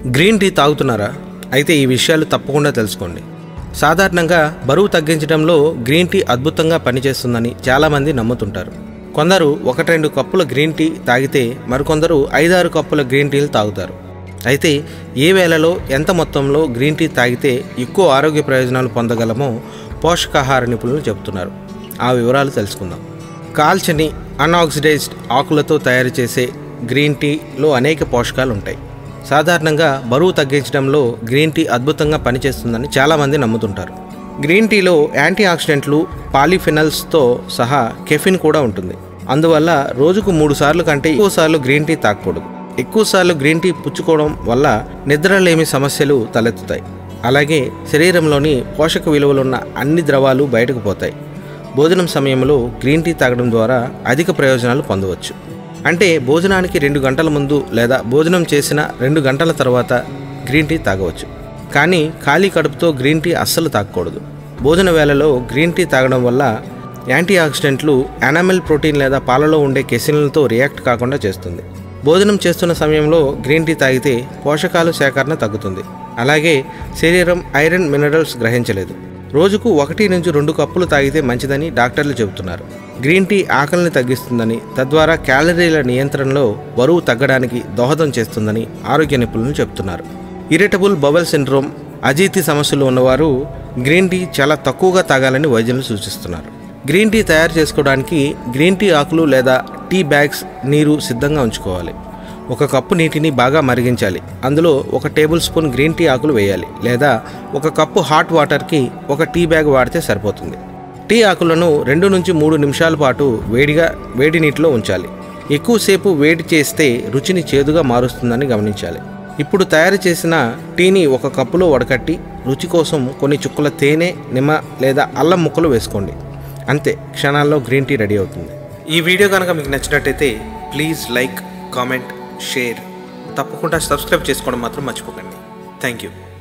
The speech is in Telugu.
గ్రీన్ టీ తాగుతున్నారా అయితే ఈ విషయాలు తప్పకుండా తెలుసుకోండి సాధారణంగా బరువు తగ్గించడంలో గ్రీన్ టీ అద్భుతంగా పనిచేస్తుందని చాలామంది నమ్ముతుంటారు కొందరు ఒకటి రెండు కప్పుల గ్రీన్ టీ తాగితే మరికొందరు ఐదారు కప్పుల గ్రీన్ టీలు తాగుతారు అయితే ఏ వేళలో ఎంత మొత్తంలో గ్రీన్ టీ తాగితే ఎక్కువ ఆరోగ్య ప్రయోజనాలు పొందగలమో పోషకాహార నిపుణులు చెబుతున్నారు ఆ వివరాలు తెలుసుకుందాం కాల్చని అన్ఆక్సిడైజ్డ్ ఆకులతో తయారు చేసే గ్రీన్ టీలో అనేక పోషకాలు ఉంటాయి సాధారణంగా బరువు తగ్గించడంలో గ్రీన్ టీ అద్భుతంగా పనిచేస్తుందని చాలామంది నమ్ముతుంటారు గ్రీన్ టీలో యాంటీ ఆక్సిడెంట్లు పాలిఫినల్స్తో సహా కెఫిన్ కూడా ఉంటుంది అందువల్ల రోజుకు మూడు సార్లు కంటే ఎక్కువ సార్లు గ్రీన్ టీ తాగకూడదు ఎక్కువసార్లు గ్రీన్ టీ పుచ్చుకోవడం వల్ల నిద్రలేమి సమస్యలు తలెత్తుతాయి అలాగే శరీరంలోని పోషక విలువలున్న అన్ని ద్రవాలు బయటకు పోతాయి భోజనం సమయంలో గ్రీన్ టీ తాగడం ద్వారా అధిక ప్రయోజనాలు పొందవచ్చు అంటే భోజనానికి రెండు గంటల ముందు లేదా భోజనం చేసిన రెండు గంటల తర్వాత గ్రీన్ టీ తాగవచ్చు కానీ ఖాళీ కడుపుతో గ్రీన్ టీ అస్సలు తాగకూడదు భోజన వేళలో గ్రీన్ టీ తాగడం వల్ల యాంటీ ఆక్సిడెంట్లు యానామిల్ ప్రోటీన్ లేదా పాలలో ఉండే కెసిన్లతో రియాక్ట్ కాకుండా చేస్తుంది భోజనం చేస్తున్న సమయంలో గ్రీన్ టీ తాగితే పోషకాలు సేకరణ తగ్గుతుంది అలాగే శరీరం ఐరన్ మినరల్స్ గ్రహించలేదు రోజుకు ఒకటి నుంచి రెండు కప్పులు తాగితే మంచిదని డాక్టర్లు చెబుతున్నారు గ్రీన్ టీ ఆకలిని తగ్గిస్తుందని తద్వారా క్యాలరీల నియంత్రణలో బరువు తగ్గడానికి దోహదం చేస్తుందని ఆరోగ్య నిపుణులు చెబుతున్నారు ఇరిటబుల్ బబల్ సిండ్రోమ్ అజీతి సమస్యలు ఉన్నవారు గ్రీన్ టీ చాలా తక్కువగా తాగాలని వైద్యులు సూచిస్తున్నారు గ్రీన్ టీ తయారు చేసుకోవడానికి గ్రీన్ టీ ఆకులు లేదా టీ బ్యాగ్స్ నీరు సిద్ధంగా ఉంచుకోవాలి ఒక కప్పు నీటిని బాగా మరిగించాలి అందులో ఒక టేబుల్ స్పూన్ గ్రీన్ టీ ఆకులు వేయాలి లేదా ఒక కప్పు హాట్ వాటర్కి ఒక టీ బ్యాగ్ వాడితే సరిపోతుంది టీ ఆకులను రెండు నుంచి మూడు నిమిషాల పాటు వేడిగా వేడి నీటిలో ఉంచాలి ఎక్కువసేపు వేడి చేస్తే రుచిని చేదుగా మారుస్తుందని గమనించాలి ఇప్పుడు తయారు చేసిన టీని ఒక కప్పులో వడకట్టి రుచి కోసం కొన్ని చుక్కల తేనె నిమ్మ లేదా అల్లం ముక్కలు వేసుకోండి అంతే క్షణాల్లో గ్రీన్ టీ రెడీ అవుతుంది ఈ వీడియో కనుక మీకు నచ్చినట్టయితే ప్లీజ్ లైక్ కామెంట్ షేర్ తప్పకుండా సబ్స్క్రైబ్ చేసుకోవడం మాత్రం మర్చిపోకండి థ్యాంక్ యూ